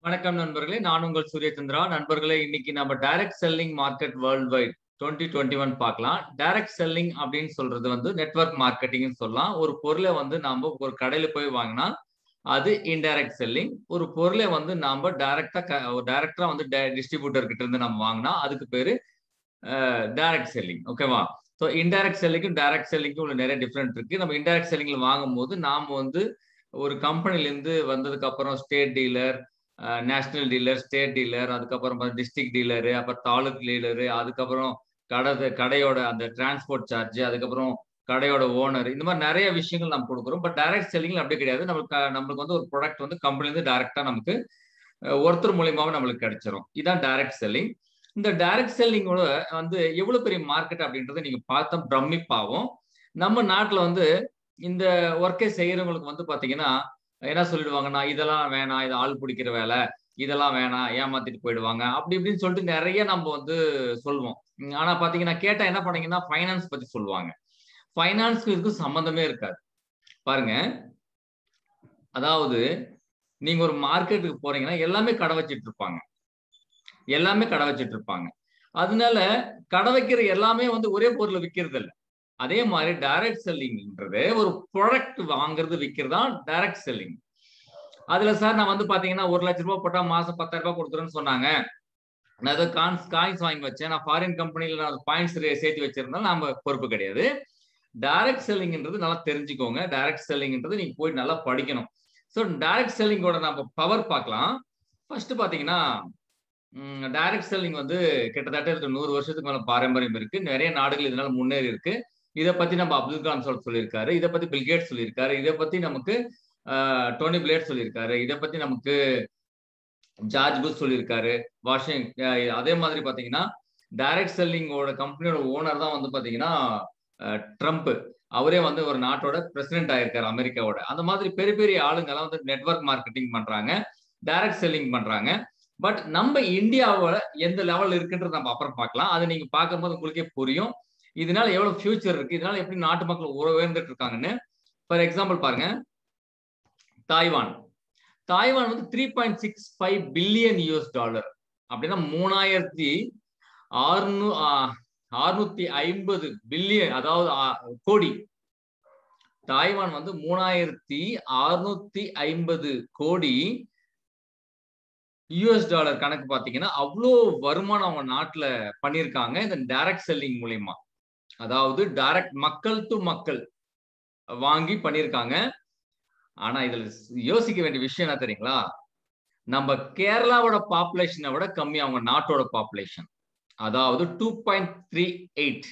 வணக்கம் நண்பர்களே நான் உங்கள் சூரியச்சந்திரா நண்பர்களே இன்னைக்கு நம்ம direct selling market worldwide twenty twenty one பார்க்கலாம் டைரக்ட் செல்லிங் அப்படின்னு சொல்றது வந்து நெட்ஒர்க் மார்க்கெட்டிங்னு சொல்லலாம் ஒரு பொருளை வந்து நாம ஒரு கடையில போய் வாங்கினா அது இன்டைரக்ட் செல்லிங் ஒரு பொருளை வந்து நாம டைரக்டா டைரக்டா வந்து டிஸ்ட்ரிபியூட்டர் கிட்ட இருந்து நம்ம வாங்கினா அதுக்கு பேரு டைரக்ட் செல்லிங் ஓகேவா ஸோ இன்டைரக்ட் செல்லிங்கும் டைரக்ட் செல்லிங்கும் உள்ள நிறைய டிஃப்ரெண்ட் இருக்கு நம்ம இன்டைரக்ட் செல்லிங்ல வாங்கும் போது நாம வந்து ஒரு கம்பெனிலேருந்து வந்ததுக்கு அப்புறம் state dealer national dealer state dealer அதுக்கப்புறம் டிஸ்ட்ரிக்ட் டீலரு அப்புறம் தாலுக் டீலரு அதுக்கப்புறம் கடை கடையோட அந்த டிரான்ஸ்போர்ட் சார்ஜ் அதுக்கப்புறம் கடையோட ஓனர் இந்த மாதிரி நிறைய விஷயங்கள் நம்ம கொடுக்குறோம் பட் டைரக்ட் செல்லிங் அப்படி கிடையாது நம்மளுக்கு நம்மளுக்கு வந்து ஒரு ப்ராடக்ட் வந்து கம்பெனிலேருந்து டைரக்டா நமக்கு ஒருத்தர் மூலியமாவே நம்மளுக்கு கிடைச்சிரும் இதுதான் டைரக்ட் செல்லிங் இந்த டைரக்ட் செல்லிங்கோட வந்து எவ்வளவு பெரிய மார்க்கெட் அப்படின்றத நீங்க பார்த்தா பிரமிப்பாகும் நம்ம நாட்டுல வந்து இந்த ஒர்க்கை செய்யறவங்களுக்கு வந்து பாத்தீங்கன்னா என்ன சொல்லிடுவாங்கன்னா இதெல்லாம் வேணாம் இது ஆள் பிடிக்கிற வேலை இதெல்லாம் வேணாம் ஏமாத்திட்டு போயிடுவாங்க அப்படி இப்படின்னு சொல்லிட்டு நிறைய நம்ம வந்து சொல்லுவோம் ஆனா பாத்தீங்கன்னா கேட்டா என்ன பண்ணீங்கன்னா ஃபைனான்ஸ் பத்தி சொல்லுவாங்க ஃபைனான்ஸ்க்கு இதுக்கு சம்மந்தமே இருக்காது பாருங்க அதாவது நீங்க ஒரு மார்க்கெட்டுக்கு போறீங்கன்னா எல்லாமே கடை வச்சிட்டு இருப்பாங்க எல்லாமே கடை வச்சிட்டு இருப்பாங்க அதனால கடை வைக்கிற எல்லாமே வந்து ஒரே பொருளை விற்கிறது இல்லை அதே மாதிரி டைரக்ட் செல்லிங்ன்றது ஒரு ப்ராடக்ட் வாங்குறது விற்கிறது தான் டைரக்ட் செல்லிங் அதுல சார் நான் வந்து பாத்தீங்கன்னா ஒரு லட்ச ரூபாய் போட்டா மாசம் பத்தாயிரம் ரூபாய் கொடுக்குறேன்னு சொன்னாங்க நான் ஏதோ கான்ஸ் காயின்ஸ் வாங்கி வச்சேன் நான் ஃபாரின் கம்பெனில நான் பாயிண்ட்ஸ் சேர்த்து வச்சிருந்தாலும் நம்ம பொறுப்பு கிடையாது டைரக்ட் செல்லிங்ன்றது நல்லா தெரிஞ்சுக்கோங்க டைரக்ட் செல்லிங்ன்றது நீங்க போய் நல்லா படிக்கணும் ஸோ டைரக்ட் செல்லிங்கோட நம்ம பவர் பார்க்கலாம் ஃபர்ஸ்ட் பாத்தீங்கன்னா டைரக்ட் செல்லிங் வந்து கிட்டத்தட்ட நூறு வருஷத்துக்கு மேல பாரம்பரியம் இருக்கு நிறைய நாடுகள் இதனால முன்னேறி இருக்கு இதை பத்தி நம்ம அப்துல் கலாம் சொல் சொல்லியிருக்காரு இதை பத்தி பில்கேட் சொல்லியிருக்காரு இதை பத்தி நமக்கு டோனி பிளேட் சொல்லியிருக்காரு இதை பத்தி நமக்கு ஜார்ஜ் புஷ் சொல்லியிருக்காரு வாஷிங் அதே மாதிரி பாத்தீங்கன்னா டைரக்ட் செல்லிங்கோட கம்பெனியோட ஓனர் தான் வந்து பாத்தீங்கன்னா ட்ரம்ப் அவரே வந்து ஒரு நாட்டோட பிரசிடென்ட் ஆயிருக்காரு அமெரிக்காவோட அந்த மாதிரி பெரிய பெரிய ஆளுங்கெல்லாம் வந்து நெட்ஒர்க் மார்க்கெட்டிங் பண்றாங்க டைரக்ட் செல்லிங் பண்றாங்க பட் நம்ம இந்தியாவோட எந்த லெவல் இருக்குன்றது நம்ம அப்புறம் பார்க்கலாம் அது நீங்க பார்க்கும்போது உங்களுக்கே புரியும் இதனால எவ்வளவு ஃபியூச்சர் இருக்கு இதனால எப்படி நாட்டு மக்கள் உயர்ந்துட்டு இருக்காங்கன்னு ஃபார் எக்ஸாம்பிள் பாருங்க தாய்வான் தாய்வான் வந்து three point six five billion US dollar அப்படின்னா மூணாயிரத்தி ஆறுநூ அறுநூத்தி ஐம்பது பில்லியன் அதாவது கோடி தாய்வான் வந்து மூணாயிரத்தி அறுநூத்தி ஐம்பது கோடி யூஎஸ் டாலர் கணக்கு பார்த்தீங்கன்னா அவ்வளோ வருமானம் அவங்க நாட்டில் பண்ணியிருக்காங்க இந்த டைரக்ட் செல்லிங் மூலியமா அதாவது டைரக்ட் மக்கள் டு மக்கள் வாங்கி பண்ணியிருக்காங்க ஆனா இதுல யோசிக்க வேண்டிய விஷயம் என்ன தெரியுங்களா நம்ம கேரளாவோட பாப்புலேஷனை விட கம்மி அவங்க நாட்டோட பாப்புலேஷன் அதாவது two point three eight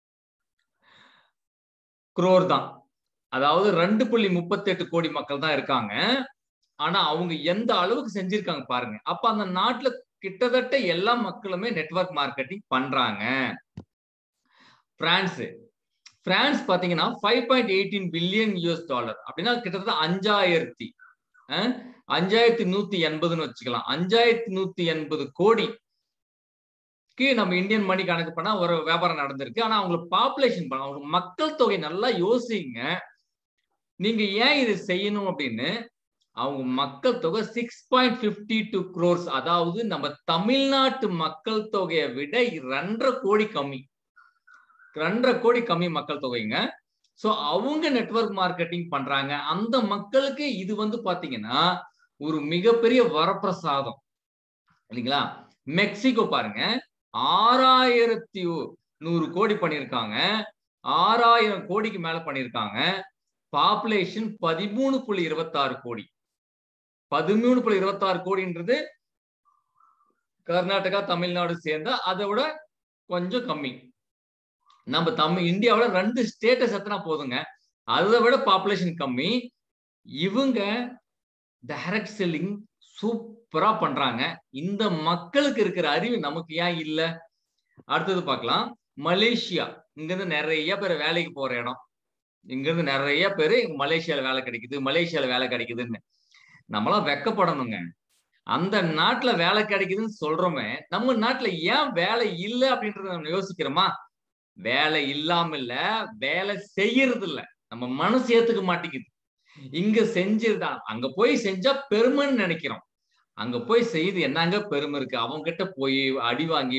crore தான் அதாவது ரெண்டு புள்ளி முப்பத்தி எட்டு கோடி மக்கள் தான் இருக்காங்க ஆனா அவங்க எந்த அளவுக்கு செஞ்சிருக்காங்க பாருங்க அப்ப அந்த நாட்டுல கிட்டத்தட்ட எல்லா மக்களுமே நெட்ஒர்க் மார்க்கெட்டிங் பண்றாங்க பிரான்ஸ் பிரான்ஸ் பாத்தீங்கன்னா five point eighteen billion US dollar அப்படின்னா கிட்டத்தட்ட அஞ்சாயிரத்தி அஞ்சாயிரத்தி நூத்தி எண்பதுன்னு வச்சுக்கலாம் அஞ்சாயிரத்தி நூத்தி எண்பது கோடி நம்ம இந்தியன் மணி கணக்கு பண்ணா ஒரு வியாபாரம் நடந்திருக்கு ஆனா அவங்களுக்கு பாப்புலேஷன் பண்ண அவங்க மக்கள் தொகை நல்லா யோசிங்க நீங்க ஏன் இது செய்யணும் அப்படின்னு அவங்க மக்கள் தொகை six point fifty two crores அதாவது நம்ம தமிழ்நாட்டு மக்கள் தொகையை விட ரெண்டரை கோடி கம்மி ரெண்டரை கோடி கம்மி மக்கள் தொகைங்க ஸோ அவங்க நெட்ஒர்க் மார்க்கெட்டிங் பண்றாங்க அந்த மக்களுக்கு இது வந்து பாத்தீங்கன்னா ஒரு மிகப்பெரிய வரப்பிரசாதம் இல்லைங்களா மெக்சிகோ பாருங்க ஆறாயிரத்தி நூறு கோடி பண்ணியிருக்காங்க ஆறாயிரம் கோடிக்கு மேல பண்ணியிருக்காங்க பாப்புலேஷன் பதிமூணு புள்ளி இருபத்தாறு கோடி பதிமூணு புள்ளி இருபத்தாறு கோடின்றது கர்நாடகா தமிழ்நாடு சேர்ந்தா அதை விட கொஞ்சம் கம்மி நம்ம தமிழ் இந்தியாவில் ரெண்டு ஸ்டேட்டஸ் எத்தனா போதுங்க அதை விட பாப்புலேஷன் கம்மி இவங்க டைரக்ட் செல்லிங் சூப்பரா பண்றாங்க இந்த மக்களுக்கு இருக்கிற அறிவு நமக்கு ஏன் இல்லை அடுத்தது பார்க்கலாம் மலேசியா இங்கிருந்து நிறைய பேர் வேலைக்கு போற இடம் இங்கிருந்து நிறைய பேர் மலேசியால வேலை கிடைக்குது மலேசியால வேலை கிடைக்குதுன்னு நம்மளாம் வெக்கப்படணுங்க அந்த நாட்டுல வேலை கிடைக்குதுன்னு சொல்றோமே நம்ம நாட்டுல ஏன் வேலை இல்லை அப்படின்றத நம்ம யோசிக்கிறோமா வேலை இல்லாம இல்ல வேலை செய்யறது இல்ல நம்ம மனசு ஏத்துக்க மாட்டேங்குது இங்க செஞ்சிருந்தா அங்க போய் செஞ்சா பெருமைன்னு நினைக்கிறோம் அங்க போய் செய்து என்னங்க பெருமை இருக்கு அவங்க கிட்ட போய் அடி வாங்கி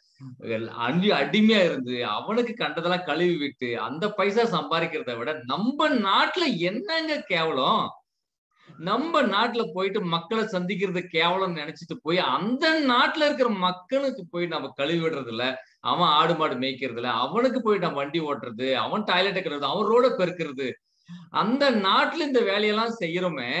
அடி அடிமையா இருந்து அவனுக்கு கண்டதெல்லாம் கழுவி விட்டு அந்த பைசா சம்பாதிக்கிறத விட நம்ம நாட்டுல என்னங்க கேவலம் நம்ம நாட்டுல போயிட்டு மக்களை சந்திக்கிறது கேவலம் நினைச்சிட்டு போய் அந்த நாட்டுல இருக்கிற மக்களுக்கு போய் நம்ம கழுவி விடுறது இல்ல அவன் ஆடு மாடு மேய்க்கிறது இல்ல அவனுக்கு போய் நம்ம வண்டி ஓட்டுறது அவன் டாய்லெட் கழுவுறது அவன் ரோட பெருக்கிறது அந்த நாட்டுல இந்த வேலையெல்லாம் செய்யறோமே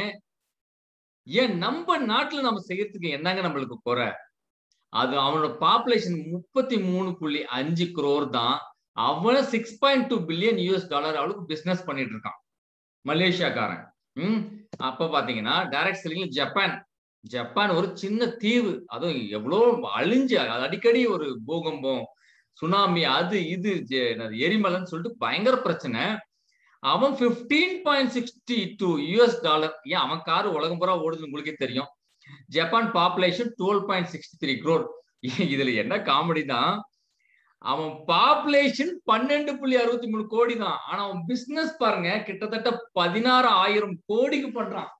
ஏன் நம்ம நாட்டுல நம்ம செய்யறதுக்கு என்னங்க நம்மளுக்கு குறை அது அவனோட பாப்புலேஷன் முப்பத்தி மூணு புள்ளி அஞ்சு குரோர் தான் அவன six point two billion US dollar அவளுக்கு பிசினஸ் பண்ணிட்டு இருக்கான் மலேசியாக்காரன் ம் அப்ப பாத்தீங்கன்னா டைரக்ட் செல்லிங்ல ஜப்பான் ஜப்பான் ஒரு சின்ன தீவு அதுவும் எவ்வளோ அழிஞ்சு அடிக்கடி ஒரு பூகம்பம் சுனாமி அது இது எரிமலைன்னு சொல்லிட்டு பயங்கர பிரச்சனை அவன் fifteen point sixty two US dollar ஏன் அவன் காரு உலகம் பூரா ஓடுது உங்களுக்கே தெரியும் Japan population twelve point sixty three crore இதுல என்ன காமெடி தான் அவன் பாப்புலேஷன் பன்னெண்டு புள்ளி அறுபத்தி மூணு கோடி தான் ஆனா அவன் பிசினஸ் பாருங்க கிட்டத்தட்ட பதினாறு ஆயிரம் கோடிக்கு பண்றான்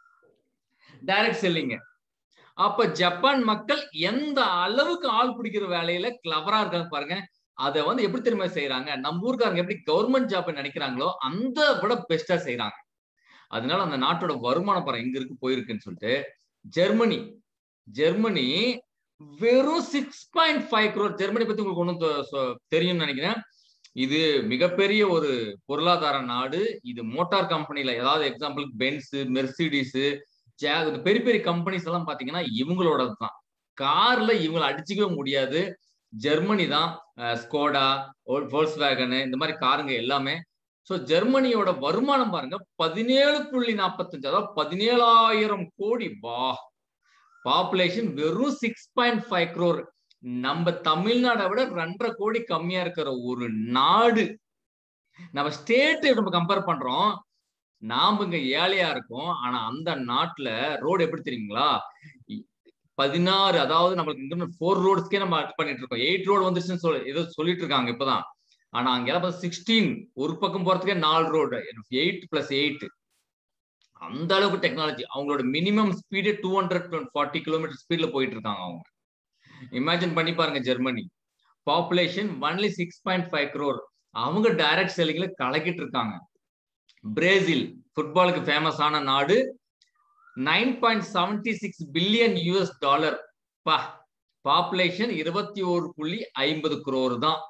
டைரக்ட் செல்லிங்க அப்ப ஜப்பான் மக்கள் எந்த அளவுக்கு ஆள் பிடிக்கிற வேலையில கிளவரா இருக்காங்க பாருங்க அதை வந்து எப்படி தெரியுமா செய்யறாங்க நம்ம ஊருக்காரங்க எப்படி கவர்மெண்ட் ஜாப் நினைக்கிறாங்களோ அந்த விட பெஸ்டா செய்யறாங்க அதனால அந்த நாட்டோட வருமானம் பாருங்க எங்க இருக்கு போயிருக்குன்னு சொல்லிட்டு ஜெர்மனி ஜெர்மனி வெறும் six point five crore Germany பத்தி உங்களுக்கு ஒன்றும் தெரியும்னு நினைக்கிறேன் இது மிகப்பெரிய ஒரு பொருளாதார நாடு இது மோட்டார் கம்பெனில ஏதாவது எக்ஸாம்பிளுக்கு பென்ஸ் மெர்சிடிஸ் ஜாக் பெரிய பெரிய கம்பெனிஸ் எல்லாம் பாத்தீங்கன்னா இவங்களோட தான் கார்ல இவங்களை அடிச்சுக்கவே முடியாது ஜெர்மனி தான் ஸ்கோடா போல்ஸ் வேகனு இந்த மாதிரி காருங்க எல்லாமே ஸோ ஜெர்மனியோட வருமானம் பாருங்க பதினேழு புள்ளி நாற்பத்தஞ்சு அதாவது பதினேழாயிரம் கோடி வா பாப்புலேஷன் வெறும் சிக்ஸ் பாயிண்ட் ஃபைவ் க்ரோர் நம்ம தமிழ்நாடை விட ரெண்டரை கோடி கம்மியா இருக்கிற ஒரு நாடு நம்ம ஸ்டேட் நம்ம கம்பேர் பண்றோம் நாம இங்க ஏழையா இருக்கோம் ஆனா அந்த நாட்டுல ரோடு எப்படி தெரியுங்களா பதினாறு அதாவது நம்மளுக்கு இங்க ஃபோர் ரோட்ஸ்க்கே நம்ம இது பண்ணிட்டு இருக்கோம் எயிட் ரோடு வந்துச்சுன்னு சொல்லி ஏதோ சொல்லிட்டு இருக்காங்க இப்பதான் ஆனா அங்க எல்லாம் சிக்ஸ்டீன் ஒரு பக்கம் போறதுக்கே நாலு ரோடு எயிட் பிளஸ் எயிட் அந்த அளவுக்கு டெக்னாலஜி அவங்களோட minimum speed two hundred forty kilometre ஸ்பீட்ல போயிட்டு இருக்காங்க அவங்க இமேஜின் பண்ணி பாருங்க Germany population only six point five crore அவங்க டைரக்ட் செல்லிங்ல கலக்கிட்டு இருக்காங்க பிரேசில் ஃபுட்பாலுக்கு ஃபேமஸான நாடு nine point seventy six billion US dollar பா பாப்புலேஷன் இருபத்தி ஒரு புள்ளி ஐம்பது குரோர் தான்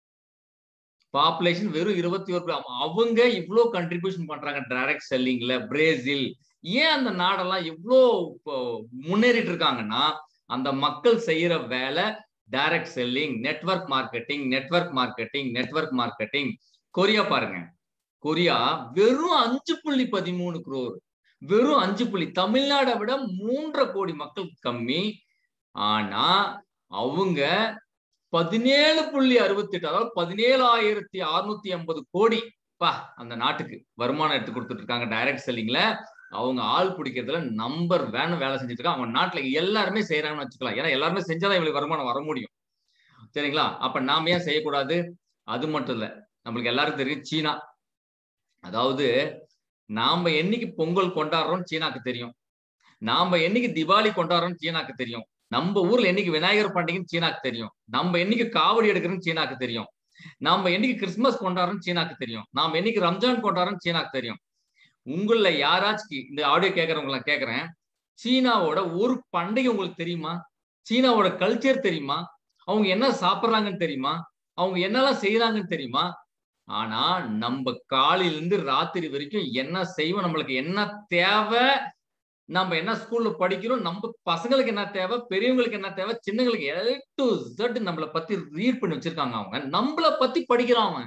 பாப்புலேஷன் வெறும் இருபத்தி ஒரு அவங்க இவ்வளோ கண்ட்ரிபியூஷன் பண்றாங்க டைரக்ட் செல்லிங்ல பிரேசில் ஏன் அந்த நாடெல்லாம் இவ்வளோ முன்னேறிட்டு இருக்காங்கன்னா அந்த மக்கள் செய்யற வேலை direct selling network marketing network marketing network marketing Korea பாருங்க கொரியா வெறும் அஞ்சு புள்ளி பதிமூணு குரோர் வெறும் அஞ்சு புள்ளி தமிழ்நாடை விட மூன்றரை கோடி மக்கள் கம்மி ஆனா அவங்க பதினேழு புள்ளி அறுபத்தி எட்டு அதாவது பதினேழாயிரத்தி அறுநூத்தி ஐம்பது கோடி பா அந்த நாட்டுக்கு வருமானம் எடுத்து கொடுத்துட்டு இருக்காங்க டைரக்ட் செல்லிங்ல அவங்க ஆள் பிடிக்கிறதுல நம்பர் வேணும் வேலை செஞ்சுட்டு இருக்காங்க அவங்க நாட்டுல எல்லாருமே செய்யறாங்கன்னு வச்சுக்கலாம் ஏன்னா எல்லாருமே செஞ்சாதான் இவங்களுக்கு வருமானம் வர முடியும் சரிங்களா அப்ப நாம ஏன் செய்யக்கூடாது அது மட்டும் இல்ல நம்மளுக்கு எல்லாருக்கும் தெரியும் சீனா அதாவது நாம என்னைக்கு பொங்கல் கொண்டாடுறோம் சீனாக்கு தெரியும் நாம என்னைக்கு திவாலி கொண்டாடுறோம் சீனாக்கு தெரியும் நம்ம ஊர்ல என்னைக்கு விநாயகர் பண்டிகைன்னு சீனாக்கு தெரியும் நம்ம என்னைக்கு காவடி எடுக்கிறோம் சீனாக்கு தெரியும் நாம என்னைக்கு கிறிஸ்துமஸ் கொண்டாடுறோம் சீனாக்கு தெரியும் நாம என்னைக்கு ரம்ஜான் கொண்டாடுறோம் சீனாக்கு தெரியும் உங்கள யாராச்சும் இந்த ஆடியோ கேட்கறவங்கள கேட்கறேன் சீனாவோட ஒரு பண்டிகை உங்களுக்கு தெரியுமா சீனாவோட கல்ச்சர் தெரியுமா அவங்க என்ன சாப்பிட்றாங்கன்னு தெரியுமா அவங்க என்னெல்லாம் செய்யறாங்கன்னு தெரியுமா ஆனா நம்ம காலையில இருந்து ராத்திரி வரைக்கும் என்ன செய்வோம் நம்மளுக்கு என்ன தேவை நம்ம என்ன ஸ்கூல்ல படிக்கிறோம் நம்ம பசங்களுக்கு என்ன தேவை பெரியவங்களுக்கு என்ன தேவை சின்னங்களுக்கு எல் டு ஜட் நம்மளை பத்தி ரீட் பண்ணி வச்சிருக்காங்க அவங்க நம்மள பத்தி படிக்கிறான் அவன்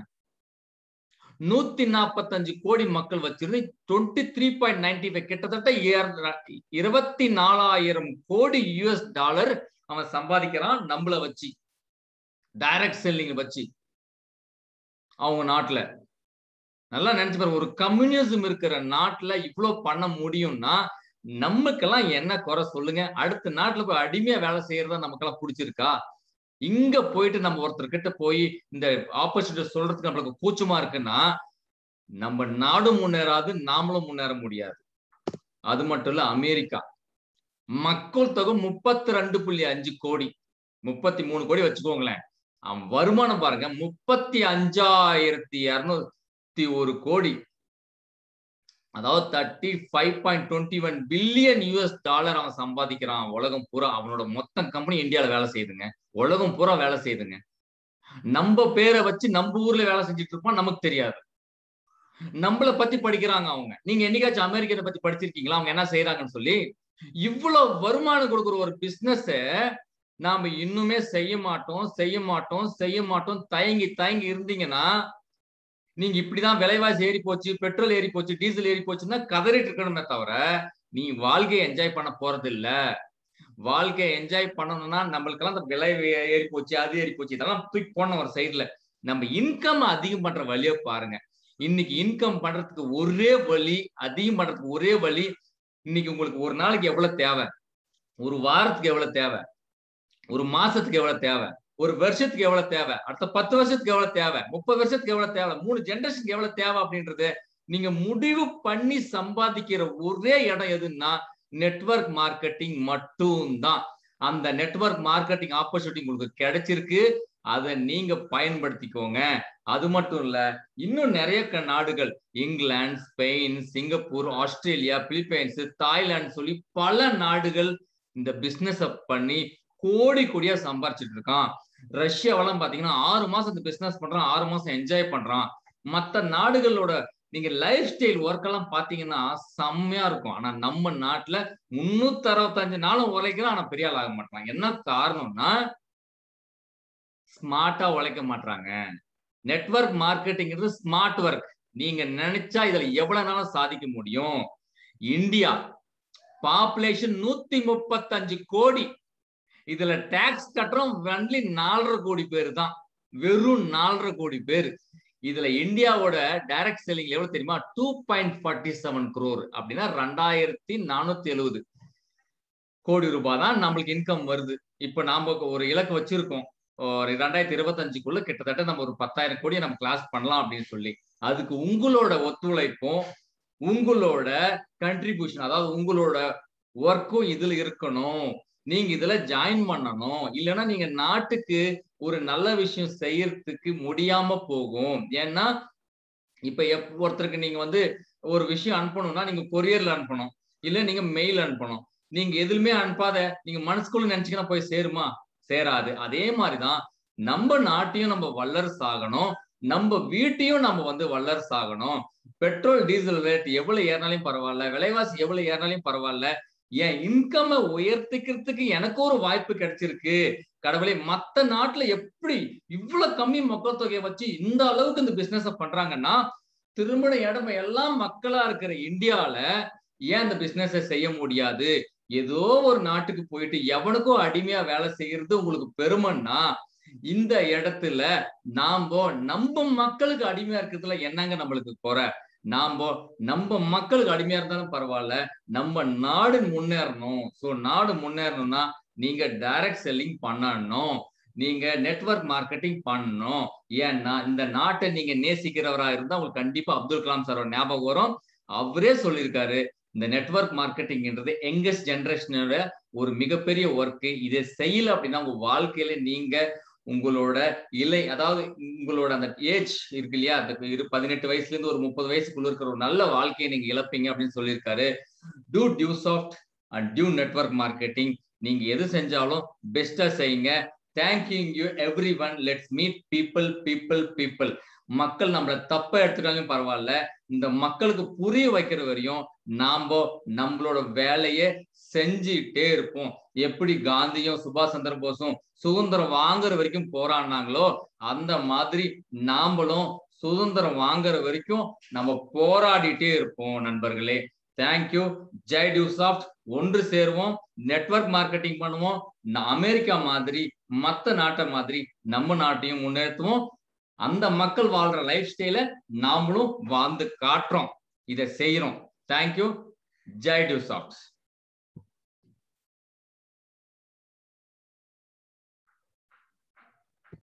நூத்தி நாற்பத்தஞ்சு கோடி மக்கள் வச்சிருந்து twenty three point ninety five கிட்டத்தட்ட இருபத்தி நாலாயிரம் கோடி யூஎஸ் டாலர் அவன் சம்பாதிக்கிறான் நம்மள வச்சு டைரக்ட் செல்லிங் வச்சு அவங்க நாட்டுல நல்லா நினைச்சு பாருங்க ஒரு கம்யூனிசம் இருக்கிற நாட்டுல இவ்வளவு பண்ண முடியும்னா நமக்கெல்லாம் என்ன குறை சொல்லுங்க அடுத்த நாட்டுல போய் அடிமையா வேலை செய்யறதா நமக்கெல்லாம் பிடிச்சிருக்கா இங்க போயிட்டு நம்ம ஒருத்தர் கிட்ட போய் இந்த ஆப்பர்ச்சுனிட்டி சொல்றதுக்கு நம்மளுக்கு கூச்சமா இருக்குன்னா நம்ம நாடும் முன்னேறாது நாமளும் முன்னேற முடியாது அது மட்டும் இல்ல அமெரிக்கா மக்கள் தொகை முப்பத்தி ரெண்டு புள்ளி அஞ்சு கோடி முப்பத்தி மூணு கோடி வச்சுக்கோங்களேன் அவன் வருமானம் பாருங்க முப்பத்தி அஞ்சாயிரத்தி இருநூத்தி ஒரு கோடி அதாவது thirty five point twenty one billion US dollar அவன் சம்பாதிக்கிறான் உலகம் பூரா அவனோட மொத்த கம்பெனி இந்தியாவில வேலை செய்யுதுங்க உலகம் பூரா வேலை செய்யுதுங்க நம்ம பேரை வச்சு நம்ம ஊர்ல வேலை செஞ்சுட்டு இருப்போம் நமக்கு தெரியாது நம்மளை பத்தி படிக்கிறாங்க அவங்க நீங்க என்னைக்காச்சும் அமெரிக்கத்தை பத்தி படிச்சிருக்கீங்களா அவங்க என்ன செய்யறாங்கன்னு சொல்லி இவ்வளவு வருமானம் கொடுக்குற ஒரு பிசினஸ நாம இன்னுமே செய்ய மாட்டோம் செய்ய மாட்டோம் செய்ய மாட்டோம் தயங்கி தயங்கி இருந்தீங்கன்னா நீங்க இப்படிதான் விலைவாசி ஏறி போச்சு பெட்ரோல் ஏறி போச்சு டீசல் ஏறி போச்சுன்னா கதறிட்டு இருக்கணுமே தவிர நீ வாழ்க்கையை என்ஜாய் பண்ண போறது இல்ல வாழ்க்கையை என்ஜாய் பண்ணணும்னா நம்மளுக்கெல்லாம் அந்த விலை ஏறி போச்சு அது ஏறி போச்சு இதெல்லாம் தூக்கி போன ஒரு சைட்ல நம்ம இன்கம் அதிகம் பண்ற வழியை பாருங்க இன்னைக்கு இன்கம் பண்றதுக்கு ஒரே வழி அதிகம் பண்றதுக்கு ஒரே வழி இன்னைக்கு உங்களுக்கு ஒரு நாளைக்கு எவ்வளவு தேவை ஒரு வாரத்துக்கு எவ்வளவு தேவை ஒரு மாசத்துக்கு எவ்வளவு தேவை ஒரு வருஷத்துக்கு எவ்வளவு தேவை அடுத்த பத்து வருஷத்துக்கு எவ்வளவு தேவை முப்பது வருஷத்துக்கு எவ்வளவு தேவை மூணு ஜென்ரேஷனுக்கு எவ்வளவு தேவை அப்படின்றது நீங்க முடிவு பண்ணி சம்பாதிக்கிற ஒரே இடம் எதுன்னா நெட்வொர்க் மார்க்கெட்டிங் மட்டும்தான் அந்த நெட்வொர்க் மார்க்கெட்டிங் ஆப்பர்ச்சுனிட்டி உங்களுக்கு கிடைச்சிருக்கு அதை நீங்க பயன்படுத்திக்கோங்க அது மட்டும் இல்ல இன்னும் நிறைய நாடுகள் England Spain Singapore Australia Philippines Thailand சொல்லி பல நாடுகள் இந்த பிசினஸ் பண்ணி கோடி கோடியா சம்பாரிச்சிட்டு இருக்கான் ரஷ்யாவெல்லாம் பாத்தீங்கன்னா ஆறு மாசம் இந்த பிசினஸ் பண்றான் ஆறு மாசம் என்ஜாய் பண்றான் மத்த நாடுகளோட நீங்க லைஃப் ஸ்டைல் ஒர்க் எல்லாம் பாத்தீங்கன்னா செம்மையா இருக்கும் ஆனா நம்ம நாட்டுல முன்னூத்தி அறுபத்தஞ்சு நாளும் உழைக்கலாம் ஆனா பெரிய ஆள் ஆக மாட்டாங்க என்ன காரணம்னா ஸ்மார்ட்டா உழைக்க மாட்டாங்க நெட்வொர்க் மார்க்கெட்டிங்கிறது ஸ்மார்ட் ஒர்க் நீங்க நினைச்சா இதுல எவ்வளவு நாளும் சாதிக்க முடியும் இந்தியா பாப்புலேஷன் நூத்தி முப்பத்தஞ்சு கோடி இதுல டாக்ஸ் கட்டுறோம் ஒன்லி நாலரை கோடி பேர் தான் வெறும் நாலரை கோடி பேர் இதுல இந்தியாவோட டைரக்ட் செல்லிங் எவ்வளவு தெரியுமா two point forty seven crore அப்படின்னா ரெண்டாயிரத்தி நானூத்தி எழுபது கோடி ரூபாய் தான் நம்மளுக்கு இன்கம் வருது இப்ப நாம ஒரு இலக்கு வச்சிருக்கோம் ஒரு ரெண்டாயிரத்தி இருபத்தஞ்சுக்குள்ள கிட்டத்தட்ட நம்ம ஒரு பத்தாயிரம் கோடியை நம்ம கிளாஸ் பண்ணலாம் அப்படின்னு சொல்லி அதுக்கு உங்களோட ஒத்துழைப்பும் உங்களோட கண்ட்ரிபியூஷன் அதாவது உங்களோட ஒர்க்கும் இதுல இருக்கணும் நீங்க இதுல ஜாயின் பண்ணணும் இல்லைன்னா நீங்க நாட்டுக்கு ஒரு நல்ல விஷயம் செய்யறதுக்கு முடியாம போகும் ஏன்னா இப்ப எப் ஒருத்தருக்கு நீங்க வந்து ஒரு விஷயம் அனுப்பணும்னா நீங்க கொரியர்ல அனுப்பணும் இல்ல நீங்க மெயில் அனுப்பணும் நீங்க எதுவுமே அனுப்பாத நீங்க மனசுக்குள்ள நினைச்சீங்கன்னா போய் சேருமா சேராது அதே மாதிரிதான் நம்ம நாட்டையும் நம்ம வல்லரசு ஆகணும் நம்ம வீட்டையும் நம்ம வந்து வல்லரசு ஆகணும் பெட்ரோல் டீசல் ரேட் எவ்வளவு ஏறினாலும் பரவாயில்ல விலைவாசி எவ்வளவு ஏறினாலும் பரவாயில்ல என் இன்கம் உயர்த்திக்கிறதுக்கு எனக்கு ஒரு வாய்ப்பு கிடைச்சிருக்கு கடவுளை மத்த நாட்டுல எப்படி இவ்வளவு கம்மி மக்கள் தொகையை வச்சு இந்த அளவுக்கு இந்த பிசினஸ் பண்றாங்கன்னா திருமண இடம் எல்லாம் மக்களா இருக்கிற இந்தியால ஏன் இந்த பிசினஸ செய்ய முடியாது ஏதோ ஒரு நாட்டுக்கு போயிட்டு எவனுக்கோ அடிமையா வேலை செய்யறது உங்களுக்கு பெருமைன்னா இந்த இடத்துல நாம நம்ம மக்களுக்கு அடிமையா இருக்கிறதுல என்னங்க நம்மளுக்கு குறை நாம நம்ம மக்களுக்கு அடிமையா இருந்தாலும் பரவாயில்ல நம்ம நாடு முன்னேறணும் சோ நாடு முன்னேறணும்னா நீங்க டைரக்ட் செல்லிங் பண்ணணும் நீங்க நெட்வொர்க் மார்க்கெட்டிங் பண்ணணும் ஏன்னா இந்த நாட்டை நீங்க நேசிக்கிறவரா இருந்தா உங்களுக்கு கண்டிப்பா அப்துல் கலாம் சாரோட ஞாபகம் வரும் அவரே சொல்லியிருக்காரு இந்த நெட்வொர்க் மார்க்கெட்டிங்ன்றது யங்கஸ்ட் ஜென்ரேஷனோட ஒரு மிகப்பெரிய ஒர்க் இதை செய்யல அப்படின்னா உங்க வாழ்க்கையில நீங்க உங்களோட இலை அதாவது உங்களோட அந்த ஏஜ் இருக்கு இல்லையா அந்த இரு பதினெட்டு வயசுல இருந்து ஒரு முப்பது வயசுக்குள்ள இருக்கிற ஒரு நல்ல வாழ்க்கையை நீங்க இழப்பீங்க அப்படின்னு சொல்லியிருக்காரு டூ டியூ சாஃப்ட் அண்ட் டியூ நெட்ஒர்க் மார்க்கெட்டிங் நீங்க எது செஞ்சாலும் பெஸ்டா செய்யுங்க thank you you everyone let's meet people people people மக்கள் நம்மள தப்ப எடுத்துட்டாலும் பரவாயில்ல இந்த மக்களுக்கு புரிய வைக்கிற வரையும் நாம நம்மளோட வேலையை செஞ்சுட்டே இருப்போம் எப்படி காந்தியும் சுபாஷ் சந்திர போஸும் சுதந்திரம் வாங்குற வரைக்கும் போராடினாங்களோ அந்த மாதிரி நாமளும் சுதந்திரம் வாங்குற வரைக்கும் நம்ம போராடிட்டே இருப்போம் நண்பர்களே தேங்க்யூ ஜெய் டியூ சாஃப்ட் ஒன்று சேருவோம் நெட்வொர்க் மார்க்கெட்டிங் பண்ணுவோம் அமெரிக்கா மாதிரி மத்த நாட்டை மாதிரி நம்ம நாட்டையும் முன்னேற்றுவோம் அந்த மக்கள் வாழ்ற லைஃப் ஸ்டைல நாமளும் வாழ்ந்து காட்டுறோம் இதை செய்யறோம் தேங்க்யூ ஜெய் டியூ சாஃப்ட்